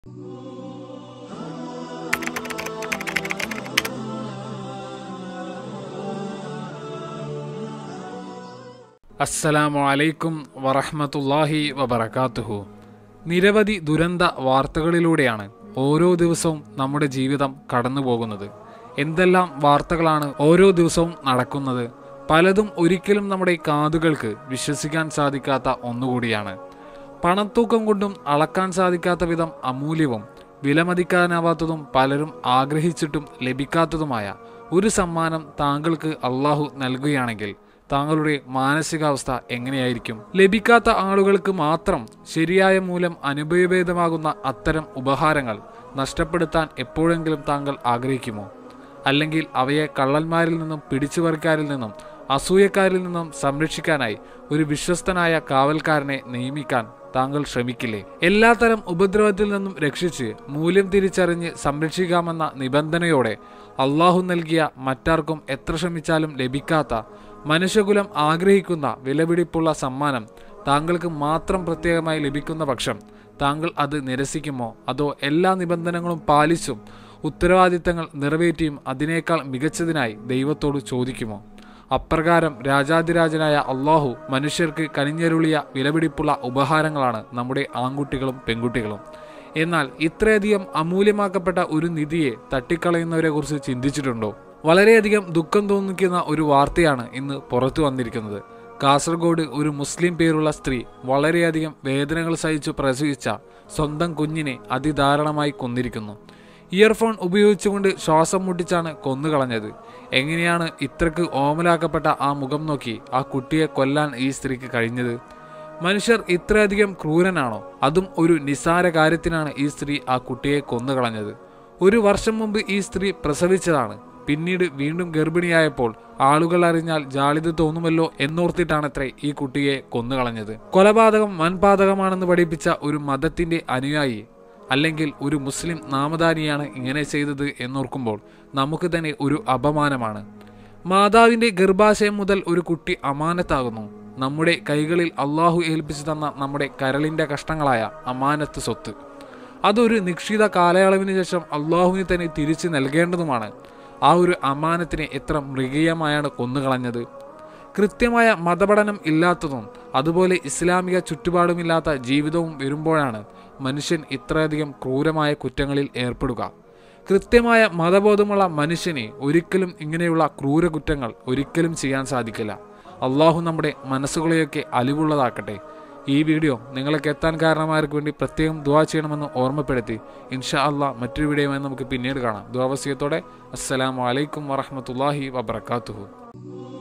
അസ്സലാമു അലൈക്കും വറഹ്മത്തുള്ളാഹി വബറകാതുഹു നിരവധി ദുരന്ത വാർത്തകളിലൂടെയാണ് ഓരോ ദിവസവും നമ്മുടെ ജീവിതം കടന്നു പോകുന്നത് എന്തെല്ലാം വാർത്തകളാണ് ഓരോ ദിവസവും നടക്കുന്നത് പലതും ഒരിക്കലും നമ്മുടെ കാതുകൾക്ക് വിശ്വസിക്കാൻ സാധിക്കാത്ത ഒന്നുകൂടിയാണ് പണത്തൂക്കം കൊണ്ടും അളക്കാൻ സാധിക്കാത്ത വിധം അമൂല്യവും വിലമതിക്കാനാവാത്തതും പലരും ആഗ്രഹിച്ചിട്ടും ലഭിക്കാത്തതുമായ ഒരു സമ്മാനം താങ്കൾക്ക് അള്ളാഹു നൽകുകയാണെങ്കിൽ താങ്കളുടെ മാനസികാവസ്ഥ എങ്ങനെയായിരിക്കും ലഭിക്കാത്ത ആളുകൾക്ക് മാത്രം ശരിയായ മൂലം അനുഭവഭേദമാകുന്ന അത്തരം ഉപഹാരങ്ങൾ നഷ്ടപ്പെടുത്താൻ എപ്പോഴെങ്കിലും താങ്കൾ ആഗ്രഹിക്കുമോ അല്ലെങ്കിൽ അവയെ കള്ളന്മാരിൽ നിന്നും പിടിച്ചുപറിക്കാരിൽ നിന്നും അസൂയക്കാരിൽ നിന്നും സംരക്ഷിക്കാനായി ഒരു വിശ്വസ്തനായ കാവൽക്കാരനെ നിയമിക്കാൻ താങ്കൾ ശ്രമിക്കില്ലേ എല്ലാത്തരം ഉപദ്രവത്തിൽ നിന്നും രക്ഷിച്ച് മൂല്യം തിരിച്ചറിഞ്ഞ് സംരക്ഷിക്കാമെന്ന നിബന്ധനയോടെ അള്ളാഹു നൽകിയ മറ്റാർക്കും എത്ര ശ്രമിച്ചാലും ലഭിക്കാത്ത മനുഷ്യകുലം ആഗ്രഹിക്കുന്ന വിലപിടിപ്പുള്ള സമ്മാനം താങ്കൾക്ക് മാത്രം പ്രത്യേകമായി ലഭിക്കുന്ന പക്ഷം താങ്കൾ അത് നിരസിക്കുമോ അതോ എല്ലാ നിബന്ധനകളും പാലിച്ചും ഉത്തരവാദിത്തങ്ങൾ നിറവേറ്റിയും അതിനേക്കാൾ മികച്ചതിനായി ദൈവത്തോട് ചോദിക്കുമോ അപ്രകാരം രാജാതിരാജനായ അള്ളാഹു മനുഷ്യർക്ക് കനിഞ്ഞരുളിയ വിലപിടിപ്പുള്ള ഉപഹാരങ്ങളാണ് നമ്മുടെ ആൺകുട്ടികളും പെൺകുട്ടികളും എന്നാൽ ഇത്രയധികം അമൂല്യമാക്കപ്പെട്ട ഒരു നിധിയെ തട്ടിക്കളയുന്നവരെ കുറിച്ച് ചിന്തിച്ചിട്ടുണ്ടോ വളരെയധികം ദുഃഖം തോന്നിക്കുന്ന ഒരു വാർത്തയാണ് ഇന്ന് പുറത്തു വന്നിരിക്കുന്നത് കാസർഗോഡ് ഒരു മുസ്ലിം പേരുള്ള സ്ത്രീ വളരെയധികം വേദനകൾ സഹിച്ചു പ്രസവിച്ച സ്വന്തം കുഞ്ഞിനെ അതിദാരുണമായി കൊന്നിരിക്കുന്നു ഇയർഫോൺ ഉപയോഗിച്ചുകൊണ്ട് ശ്വാസം മുട്ടിച്ചാണ് കൊന്നുകളഞ്ഞത് എങ്ങനെയാണ് ഇത്രക്ക് ഓമലാക്കപ്പെട്ട ആ മുഖം നോക്കി ആ കുട്ടിയെ കൊല്ലാൻ ഈ സ്ത്രീക്ക് കഴിഞ്ഞത് മനുഷ്യർ ഇത്രയധികം ക്രൂരനാണോ അതും ഒരു നിസ്സാര കാര്യത്തിനാണ് ഈ സ്ത്രീ ആ കുട്ടിയെ കൊന്നുകളഞ്ഞത് ഒരു വർഷം മുമ്പ് ഈ സ്ത്രീ പ്രസവിച്ചതാണ് പിന്നീട് വീണ്ടും ഗർഭിണിയായപ്പോൾ ആളുകൾ അറിഞ്ഞാൽ ജാളിത് തോന്നുമല്ലോ എന്നോർത്തിട്ടാണത്രേ ഈ കുട്ടിയെ കൊന്നുകളഞ്ഞത് കൊലപാതകം വൻപാതകമാണെന്ന് പഠിപ്പിച്ച ഒരു മതത്തിന്റെ അനുയായി അല്ലെങ്കിൽ ഒരു മുസ്ലിം നാമധാരിയാണ് ഇങ്ങനെ ചെയ്തത് എന്നോർക്കുമ്പോൾ നമുക്ക് തന്നെ ഒരു അപമാനമാണ് മാതാവിന്റെ ഗർഭാശയം മുതൽ ഒരു കുട്ടി അമാനത്താകുന്നു നമ്മുടെ കൈകളിൽ അള്ളാഹു ഏൽപ്പിച്ചു തന്ന നമ്മുടെ കരളിന്റെ കഷ്ടങ്ങളായ അമാനത്ത് സ്വത്ത് അതൊരു നിശ്ചിത കാലയളവിന് ശേഷം അള്ളാഹുവിന് തന്നെ തിരിച്ചു നൽകേണ്ടതുമാണ് ആ ഒരു അമാനത്തിനെ എത്ര മൃഗീയമായാണ് കൊന്നുകളഞ്ഞത് കൃത്യമായ മതപഠനം ഇല്ലാത്തതും അതുപോലെ ഇസ്ലാമിക ചുറ്റുപാടുമില്ലാത്ത ജീവിതവും വരുമ്പോഴാണ് മനുഷ്യൻ ഇത്രയധികം ക്രൂരമായ കുറ്റങ്ങളിൽ ഏർപ്പെടുക കൃത്യമായ മതബോധമുള്ള മനുഷ്യനെ ഒരിക്കലും ഇങ്ങനെയുള്ള ക്രൂര കുറ്റങ്ങൾ ഒരിക്കലും ചെയ്യാൻ സാധിക്കില്ല അള്ളാഹു നമ്മുടെ മനസ്സുകളെയൊക്കെ അലിവുള്ളതാക്കട്ടെ ഈ വീഡിയോ നിങ്ങൾക്ക് എത്താൻ കാരണമാർക്ക് വേണ്ടി പ്രത്യേകം ദുവാ ചെയ്യണമെന്ന് ഓർമ്മപ്പെടുത്തി ഇൻഷാ അള്ളാഹ് മറ്റൊരു വീഡിയോയുമായി നമുക്ക് പിന്നീട് കാണാം ദുവാവസ്യത്തോടെ അസ്സലാമു അലൈക്കും വറഹമത്തല്ലാഹി വബർക്കാത്തുഹു